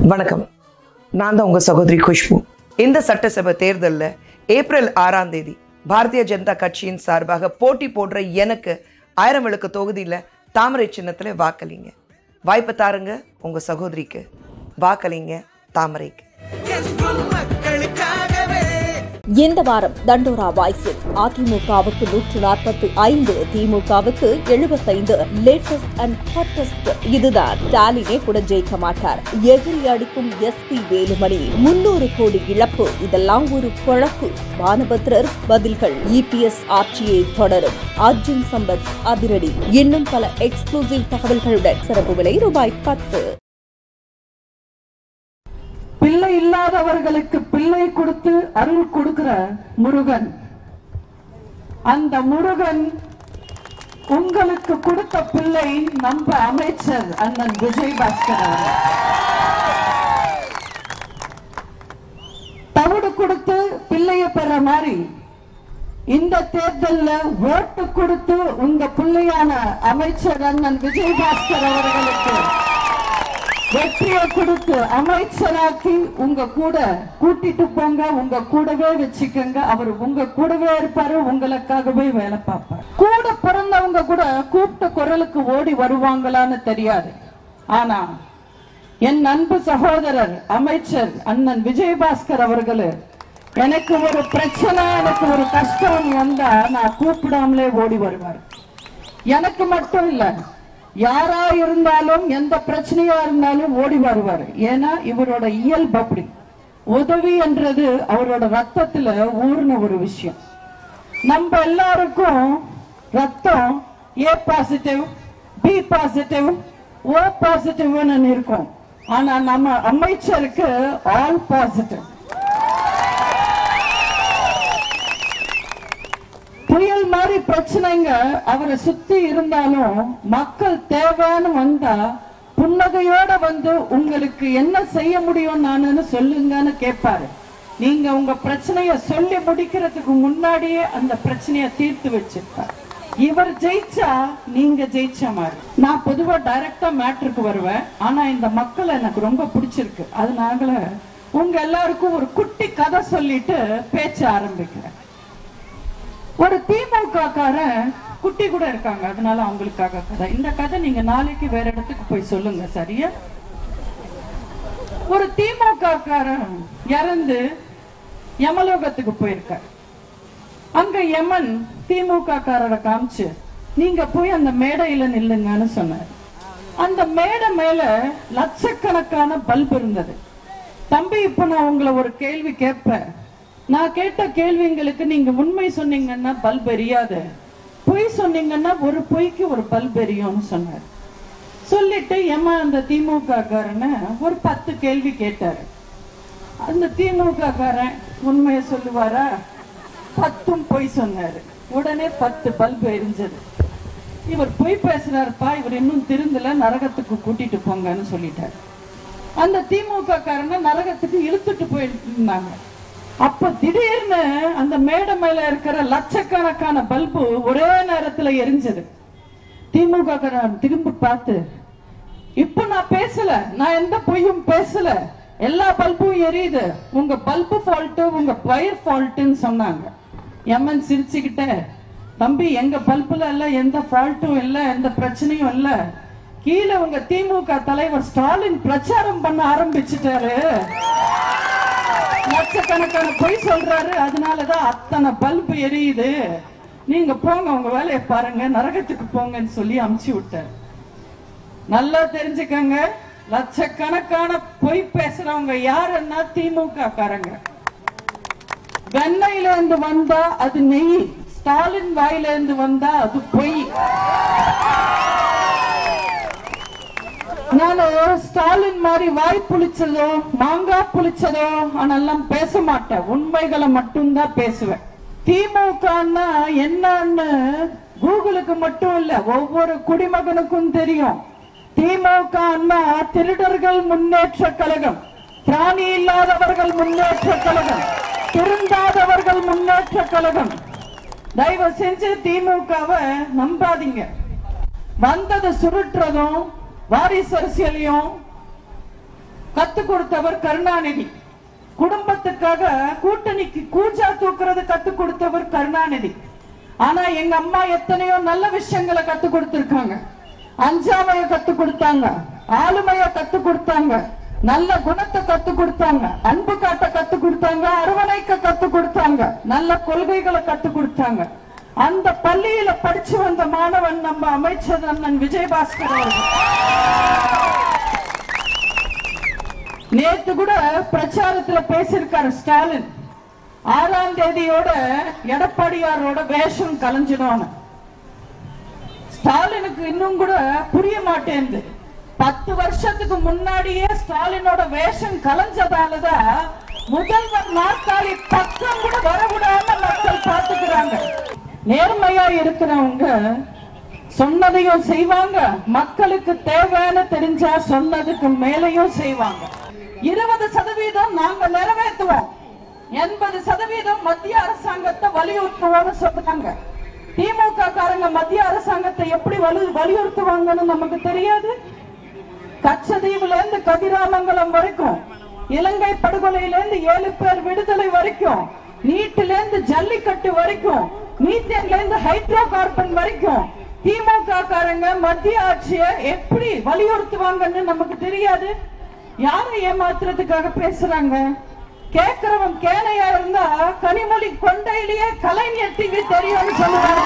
வணக்கம் நான் தான் உங்க சகோதரி குஷ்பு இந்த சட்டசபை தேர்தலில் ஏப்ரல் ஆறாம் தேதி பாரதிய ஜனதா கட்சியின் சார்பாக போட்டி போடுற எனக்கு ஆயிரம் விளக்கு தொகுதியில் தாமரை சின்னத்தில் வாக்களிங்க வாய்ப்பு தாருங்க உங்க சகோதரிக்கு வாக்களிங்க தாமரைக்கு இந்த வாரம் தண்டோரா வாய்ஸில் அதிமுகவுக்கு நூற்று நாற்பத்தி ஐந்து திமுகவுக்கு எழுபத்தைந்து லேட்டஸ்ட் அண்ட் ஹாட்டஸ்ட் இதுதான் ஸ்டாலினே கூட ஜெயிக்க மாட்டார் எதிரி அடிக்கும் எஸ்பி வேலுமணி முன்னூறு கோடி இழப்பு இதெல்லாம் ஒரு குழப்பு வானபத்ரர் பதில்கள் இபிஎஸ் ஆட்சியை தொடரும் அர்ஜுன் சம்பத் அதிரடி இன்னும் பல எக்ஸ்க்ளூசிவ் தகவல்களுடன் சிறப்பு விலை ரூபாய் பத்து பிள்ளை இல்லாதவர்களுக்கு பிள்ளை கொடுத்து அருள் கொடுக்கிற முருகன் அந்த முருகன் உங்களுக்கு கொடுத்த பிள்ளை நம்ம அமைச்சர் அண்ணன் விஜய் பாஸ்கர் அவர்கள். தவிடு கொடுத்து பிள்ளைய பெற மாதிரி இந்த தேர்தல்ல ஓட்டு கொடுத்து உங்க பிள்ளையான அமைச்சர் அண்ணன் விஜய் பாஸ்கர் அவர்களுக்கு வெற்றியை கொடுத்து அமைச்சராக்கி உங்க கூட கூட்டிட்டு போங்க உங்க கூடவே வச்சுக்கோங்க அவர் உங்க கூடவே இருப்பாரு உங்களுக்காகவே வேலை பார்ப்பார் கூட பிறந்தவங்க கூட கூப்பிட்ட குரலுக்கு ஓடி வருவாங்களான்னு தெரியாது ஆனா என் அன்பு சகோதரர் அமைச்சர் அண்ணன் விஜயபாஸ்கர் அவர்களு எனக்கு ஒரு பிரச்சனை எனக்கு ஒரு கஷ்டம் வந்தா நான் கூப்பிடாமலே ஓடி வருவார் எனக்கு மட்டும் இல்ல யாரா இருந்தாலும் எந்த பிரச்சனையா இருந்தாலும் ஓடி வருவார் ஏன்னா இவரோட இயல்பு அப்படி உதவி என்றது அவரோட ரத்தத்துல ஊர்ன ஒரு விஷயம் நம்ம எல்லாருக்கும் ரத்தம் A positive B positive O பாசிட்டிவ்னு இருக்கும் ஆனா நம்ம அமைச்சருக்கு ஆல் பாசிட்டிவ் புயல் மாதிரி பிரச்சனைங்க அவரை சுத்தி இருந்தாலும் மக்கள் தேவைன்னு வந்தா புன்னகையோட வந்து உங்களுக்கு என்ன செய்ய முடியும் நானுன்னு சொல்லுங்கன்னு கேட்பாரு நீங்க உங்க பிரச்சனைய சொல்லி முடிக்கிறதுக்கு முன்னாடியே அந்த பிரச்சனைய தீர்த்து வச்சிருப்பார் இவர் ஜெயிச்சா நீங்க ஜெயிச்ச மாதிரி நான் பொதுவா டைரக்டா மேட்ருக்கு வருவேன் ஆனா இந்த மக்கள் எனக்கு ரொம்ப பிடிச்சிருக்கு அதனால உங்க எல்லாருக்கும் ஒரு குட்டி கதை சொல்லிட்டு பேச்ச ஆரம்பிக்கிறேன் ஒரு திமுக காரன் குட்டி கூட இருக்காங்க அதனால அவங்களுக்காக கதை இந்த கதை நீங்க நாளைக்கு வேற இடத்துக்கு போய் சொல்லுங்க சரியா ஒரு திமுக காரன் இறந்து யமலோகத்துக்கு போயிருக்கார் அங்க யமன் திமுக காரரை காமிச்சு நீங்க போய் அந்த மேடையில நில்லுங்கன்னு சொன்னார் அந்த மேடை மேல லட்சக்கணக்கான பல்ப் இருந்தது தம்பி இப்ப நான் உங்களை ஒரு கேள்வி கேட்பேன் நான் கேட்ட கேள்விங்களுக்கு நீங்க உண்மை சொன்னீங்கன்னா பல்ப் எரியாது பொய் சொன்னீங்கன்னா ஒரு பொய்க்கு ஒரு பல்ப் எரியும்னு சொன்னார் சொல்லிட்டு ஏமா அந்த திமுக காரனை ஒரு பத்து கேள்வி கேட்டாரு அந்த திமுக காரன் உண்மையை சொல்லுவாரா பத்தும் பொய் சொன்னாரு உடனே பத்து பல்ப் எரிஞ்சது இவர் பொய் பேசுறாருப்பா இவர் இன்னும் திருந்தல நரகத்துக்கு கூட்டிட்டு போங்கன்னு சொல்லிட்டாரு அந்த திமுக காரனை நரகத்துக்கு இழுத்துட்டு போயிருந்தாங்க அப்ப திடீர்னு அந்த மேடை மேல இருக்கிற லட்சக்கணக்கான பல்பு ஒரே நேரத்துல எரிஞ்சது திமுக காரன் திரும்பி பார்த்து இப்ப நான் பேசல நான் எந்த பொய்யும் பேசல எல்லா பல்பும் எரியுது உங்க பல்பு ஃபால்ட் உங்க வயர் ஃபால்ட்னு சொன்னாங்க எம்மன் சிரிச்சுக்கிட்ட தம்பி எங்க பல்புல இல்ல எந்த ஃபால்ட்டும் இல்ல எந்த பிரச்சனையும் இல்ல கீழே உங்க திமுக தலைவர் ஸ்டாலின் பிரச்சாரம் பண்ண ஆரம்பிச்சிட்டாரு லட்சக்கணக்கான பொய் சொல்றாரு அதனாலதான் அத்தனை பல்பு எரியுது நீங்க போங்க உங்க வேலையை பாருங்க நரகத்துக்கு போங்கன்னு சொல்லி அமுச்சு விட்டார் நல்லா தெரிஞ்சுக்கங்க லட்சக்கணக்கான பொய் பேசுறவங்க யாருன்னா திமுக காரங்க வெண்ணையில இருந்து வந்தா அது நெய் ஸ்டாலின் வாயில இருந்து வந்தா அது பொய் நானு ஸ்டாலின் மாதிரி வாய் புளிச்சதோ மாங்காய் புளிச்சதோ ஆனெல்லாம் பேச மாட்டேன் உண்மைகளை மட்டும்தான் பேசுவேன் திமுகன்னா என்னன்னு கூகுளுக்கு மட்டும் இல்ல ஒவ்வொரு குடிமகனுக்கும் தெரியும் திமுக திருடர்கள் முன்னேற்ற கழகம் பிராணி இல்லாதவர்கள் முன்னேற்ற கழகம் திருந்தாதவர்கள் முன்னேற்ற கழகம் தயவு செஞ்சு திமுகவை நம்பாதீங்க வந்தது சுருட்டுறதும் வாரிசு அரசியலையும் கத்து கொடுத்தவர் கருணாநிதி குடும்பத்துக்காக கூட்டணிக்கு கூஜா தூக்குறது கத்து கொடுத்தவர் கருணாநிதி ஆனா எங்க அம்மா எத்தனையோ நல்ல விஷயங்களை கத்து கொடுத்திருக்காங்க அஞ்சாமைய கத்து கொடுத்தாங்க ஆளுமைய கத்து கொடுத்தாங்க நல்ல குணத்தை கத்து கொடுத்தாங்க அன்பு காட்ட கத்து கொடுத்தாங்க அரவணைக்க கத்து கொடுத்தாங்க நல்ல கொள்கைகளை கத்து கொடுத்தாங்க அந்த பள்ளியில படிச்சு வந்த மாணவன் நம்ம அமைச்சர் அண்ணன் விஜயபாஸ்கர் அவர்கள் நேத்து கூட பிரச்சாரத்துல பேசியிருக்காரு ஸ்டாலின் ஆறாம் தேதியோட எடப்பாடியாரோட வேஷம் கலைஞ்சிடும் ஸ்டாலினுக்கு இன்னும் கூட புரிய மாட்டேங்குது பத்து வருஷத்துக்கு முன்னாடியே ஸ்டாலினோட வேஷம் கலைஞ்சதாலதான் முதல்வர் நாற்காலி பக்கம் கூட வரவிடாம மக்கள் பார்த்துக்கிறாங்க நேர்மையா இருக்கிறவங்க சொன்னதையும் செய்வாங்க மக்களுக்கு தேவைன்னு தெரிஞ்சா சொன்னதுக்கு மேலையும் செய்வாங்க இருபது சதவீதம் நாங்க நிறைவேற்றுவோம் எண்பது சதவீதம் மத்திய அரசாங்கத்தை வலியுறுத்துவோம்னு சொல்றாங்க திமுக காரங்க மத்திய அரசாங்கத்தை எப்படி வலி வலியுறுத்துவாங்கன்னு நமக்கு தெரியாது கச்சதீவுல இருந்து கதிராமங்கலம் வரைக்கும் இலங்கை படுகொலையில இருந்து ஏழு பேர் விடுதலை வரைக்கும் நீட்டில இருந்து ஜல்லிக்கட்டு வரைக்கும் மீத்தேன்ல இருந்து ஹைட்ரோ கார்பன் வரைக்கும் திமுக காரங்க மத்திய ஆட்சியை எப்படி வலியுறுத்துவாங்கன்னு நமக்கு தெரியாது யாரை ஏமாத்துறதுக்காக பேசுறாங்க கேக்குறவன் கேனையா இருந்தா கனிமொழி கொண்டையிலேயே கலைஞர் டிவி தெரியும்னு சொல்லுவாங்க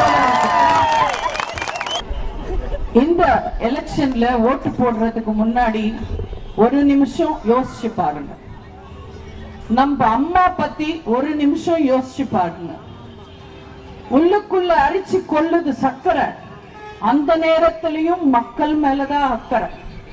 இந்த எலெக்ஷன்ல ஓட்டு போடுறதுக்கு முன்னாடி ஒரு நிமிஷம் யோசிச்சு பாருங்க நம்ம அம்மா பத்தி ஒரு நிமிஷம் யோசிச்சு பாருங்க உள்ளுக்குள்ள அரிச்சு கொள்ளுது சக்கரை அந்த நேரத்திலையும் மக்கள் மேலதான் அக்கறை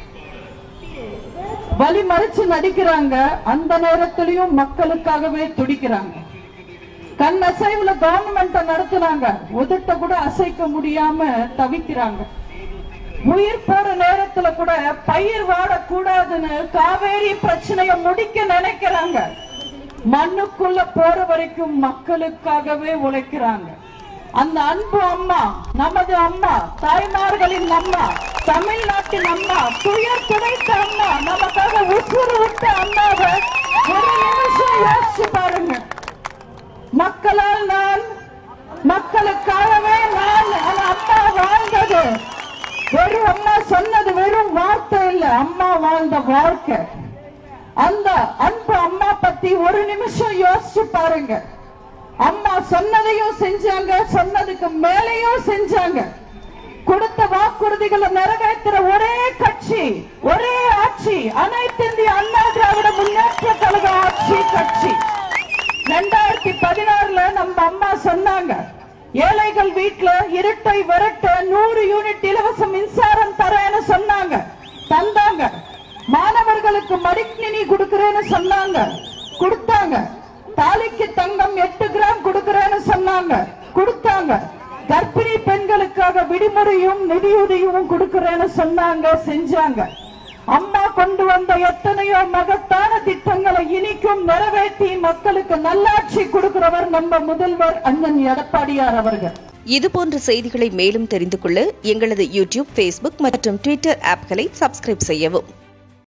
வலி மறைச்சு நடிக்கிறாங்க அந்த நேரத்திலையும் மக்களுக்காகவே துடிக்கிறாங்க கண் அசைவுல கவர்மெண்ட் நடத்துனாங்க உதட்ட கூட அசைக்க முடியாம தவிக்கிறாங்க உயிர் போற நேரத்துல கூட பயிர் வாடக்கூடாதுன்னு காவேரி பிரச்சனைய முடிக்க நினைக்கிறாங்க மண்ணுக்குள்ள போற வரைக்கும் மக்களுக்காகவே உழைக்கிறாங்க அந்த அன்பு அம்மா நமது அம்மா தாய்மார்களின் அம்மா தமிழ்நாட்டின் அம்மா துயர் துடைத்த அம்மா நமக்காக உசுறு விட்ட அம்மாவை ஒரு நிமிஷம் யோசிச்சு பாருங்க மக்களால் நான் மக்களுக்காகவே நான் அந்த அம்மா வாழ்ந்தது வெறும் அம்மா சொன்னது வெறும் வார்த்தை இல்ல அம்மா வாழ்ந்த வாழ்க்கை அந்த அன்பு அம்மா பத்தி ஒரு நிமிஷம் யோசிச்சு பாருங்க அம்மா சொன்னதையும் செஞ்சாங்க சொன்னதுக்கு மேலையும் செஞ்சாங்க கொடுத்த வாக்குறுதிகளை நிறைவேற்றுற ஒரே கட்சி ஒரே ஆட்சி அனைத்து இந்திய அண்ணா திராவிட முன்னேற்ற கழக ஆட்சி கட்சி ரெண்டாயிரத்தி பதினாறுல நம்ம அம்மா சொன்னாங்க ஏழைகள் வீட்டுல இருட்டை விரட்ட நூறு யூனிட் இலவச மின்சாரம் தரேன்னு சொன்னாங்க தந்தாங்க மாணவர்களுக்கு மடிக்கணினி கொடுக்கறேன்னு சொன்னாங்க கொடுத்தாங்க தாலிக்கு தங்கம் எட்டு கிராம் கொடுக்கறேன்னு சொன்னாங்க கொடுத்தாங்க கர்ப்பிணி பெண்களுக்காக விடுமுறையும் நிதியுதவியும் கொடுக்கறேன்னு சொன்னாங்க செஞ்சாங்க அம்மா கொண்டு வந்த எத்தனையோ மகத்தான திட்டங்களை இனிக்கும் நிறைவேற்றி மக்களுக்கு நல்லாட்சி கொடுக்கிறவர் நம்ம முதல்வர் அண்ணன் எடப்பாடியார் அவர்கள் இதுபோன்ற செய்திகளை மேலும் தெரிந்து கொள்ள எங்களது யூடியூப் ஃபேஸ்புக் மற்றும் ட்விட்டர் ஆப்களை சப்ஸ்கிரைப் செய்யவும்